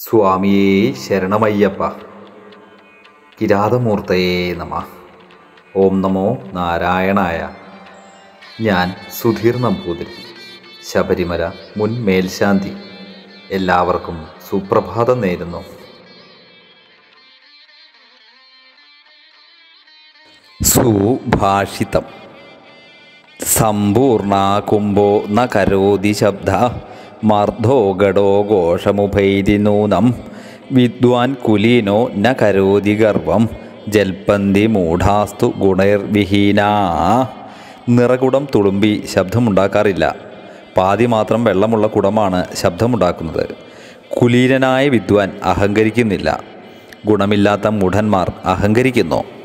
സ്വാമിയേ ശരണമയ്യപ്പ കിരാതമൂർത്തയേ നമ ഓം നമോ നാരായണായ ഞാൻ സുധീർ നമ്പൂതിരി ശബരിമല മുൻ മേൽശാന്തി എല്ലാവർക്കും സുപ്രഭാതം നേരുന്നു സുഭാഷിതം സമ്പൂർണ കുംഭോ ന കരോതി ശബ്ദ മർദ്ദോ ഗഡോ ഘോഷമുഭൈതി നൂനം വിദ്വാൻ കുലീനോ ന കരോതി ഗർവം ജൽപ്പന്തി മൂഢാസ്തു ഗുണൈർവിഹീനാ നിറകുടം തുളുമ്പി ശബ്ദമുണ്ടാക്കാറില്ല പാതി മാത്രം വെള്ളമുള്ള കുടമാണ് ശബ്ദമുണ്ടാക്കുന്നത് കുലീനനായ വിദ്വാൻ അഹങ്കരിക്കുന്നില്ല ഗുണമില്ലാത്ത മൂഢന്മാർ അഹങ്കരിക്കുന്നു